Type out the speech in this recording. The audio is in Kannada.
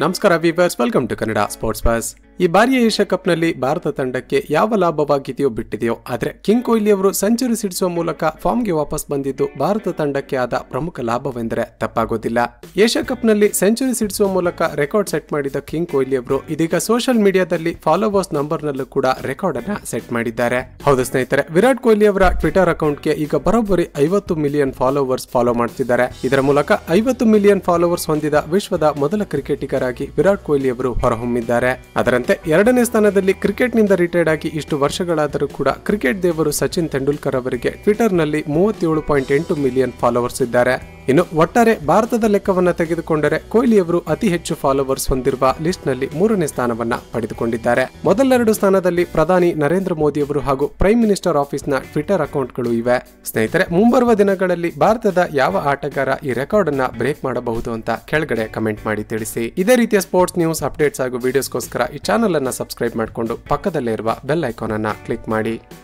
ನಮಸ್ಕಾರ viewers welcome to Kannada sports buzz ಈ ಬಾರಿಯ ಏಷ್ಯಾ ಕಪ್ನಲ್ಲಿ ಭಾರತ ತಂಡಕ್ಕೆ ಯಾವ ಲಾಭವಾಗಿದೆಯೋ ಬಿಟ್ಟಿದೆಯೋ ಆದ್ರೆ ಕಿಂಗ್ ಕೊಹ್ಲಿ ಅವರು ಸೆಂಚುರಿ ಸಿಡಿಸುವ ಮೂಲಕ ಫಾರ್ಮ್ಗೆ ವಾಪಸ್ ಬಂದಿದ್ದು ಭಾರತ ತಂಡಕ್ಕೆ ಆದ ಪ್ರಮುಖ ಲಾಭವೆಂದರೆ ತಪ್ಪಾಗೋದಿಲ್ಲ ಏಷ್ಯಾ ಕಪ್ನಲ್ಲಿ ಸೆಂಚುರಿ ಸಿಡಿಸುವ ಮೂಲಕ ರೆಕಾರ್ಡ್ ಸೆಟ್ ಮಾಡಿದ ಕಿಂಗ್ ಕೊಹ್ಲಿ ಅವರು ಇದೀಗ ಸೋಷಿಯಲ್ ಮೀಡಿಯಾದಲ್ಲಿ ಫಾಲೋವರ್ಸ್ ನಂಬರ್ನಲ್ಲೂ ಕೂಡ ರೆಕಾರ್ಡ್ ಅನ್ನ ಸೆಟ್ ಮಾಡಿದ್ದಾರೆ ಹೌದು ಸ್ನೇಹಿತರೆ ವಿರಾಟ್ ಕೊಹ್ಲಿ ಅವರ ಟ್ವಿಟರ್ ಅಕೌಂಟ್ಗೆ ಈಗ ಬರೋಬ್ಬರಿ ಐವತ್ತು ಮಿಲಿಯನ್ ಫಾಲೋವರ್ಸ್ ಫಾಲೋ ಮಾಡ್ತಿದ್ದಾರೆ ಇದರ ಮೂಲಕ ಐವತ್ತು ಮಿಲಿಯನ್ ಫಾಲೋವರ್ಸ್ ಹೊಂದಿದ ವಿಶ್ವದ ಮೊದಲ ಕ್ರಿಕೆಟಿಗರಾಗಿ ವಿರಾಟ್ ಕೊಹ್ಲಿ ಅವರು ಹೊರಹೊಮ್ಮಿದ್ದಾರೆ ಅದರಂತೆ ಎರಡನೇ ಸ್ಥಾನದಲ್ಲಿ ಕ್ರಿಕೆಟ್ನಿಂದ ರಿಟೈರ್ಡ್ ಆಗಿ ಇಷ್ಟು ವರ್ಷಗಳಾದರೂ ಕೂಡ ಕ್ರಿಕೆಟ್ ದೇವರು ಸಚಿನ್ ತೆಂಡೂಲ್ಕರ್ ಅವರಿಗೆ ಟ್ವಿಟರ್ನಲ್ಲಿ ಮೂವತ್ತೇಳು ಪಾಯಿಂಟ್ ಎಂಟು ಮಿಲಿಯನ್ ಫಾಲೋವರ್ಸ್ ಇದ್ದಾರೆ ಇನ್ನು ಒಟ್ಟಾರೆ ಭಾರತದ ಲೆಕ್ಕವನ್ನ ತೆಗೆದುಕೊಂಡರೆ ಕೊಹ್ಲಿ ಅವರು ಅತಿ ಹೆಚ್ಚು ಫಾಲೋವರ್ಸ್ ಹೊಂದಿರುವ ಲಿಸ್ಟ್ ನಲ್ಲಿ ಮೂರನೇ ಸ್ಥಾನವನ್ನ ಪಡೆದುಕೊಂಡಿದ್ದಾರೆ ಮೊದಲೆರಡು ಸ್ಥಾನದಲ್ಲಿ ಪ್ರಧಾನಿ ನರೇಂದ್ರ ಮೋದಿ ಅವರು ಹಾಗೂ ಪ್ರೈಮ್ ಮಿನಿಸ್ಟರ್ ಆಫೀಸ್ನ ಟ್ವಿಟರ್ ಅಕೌಂಟ್ಗಳು ಇವೆ ಸ್ನೇಹಿತರೆ ಮುಂಬರುವ ದಿನಗಳಲ್ಲಿ ಭಾರತದ ಯಾವ ಆಟಗಾರ ಈ ರೆಕಾರ್ಡ್ ಅನ್ನ ಬ್ರೇಕ್ ಮಾಡಬಹುದು ಅಂತ ಕೆಳಗಡೆ ಕಮೆಂಟ್ ಮಾಡಿ ತಿಳಿಸಿ ಇದೇ ರೀತಿಯ ಸ್ಪೋರ್ಟ್ಸ್ ನ್ಯೂಸ್ ಅಪ್ಡೇಟ್ಸ್ ಹಾಗೂ ವಿಡಿಯೋಸ್ಗೋಸ್ಕರ ಈ ಚಾನಲ್ ಅನ್ನ ಸಬ್ಸ್ಕ್ರೈಬ್ ಮಾಡಿಕೊಂಡು ಪಕ್ಕದಲ್ಲೇ ಇರುವ ಬೆಲ್ ಐಕಾನ್ ಅನ್ನ ಕ್ಲಿಕ್ ಮಾಡಿ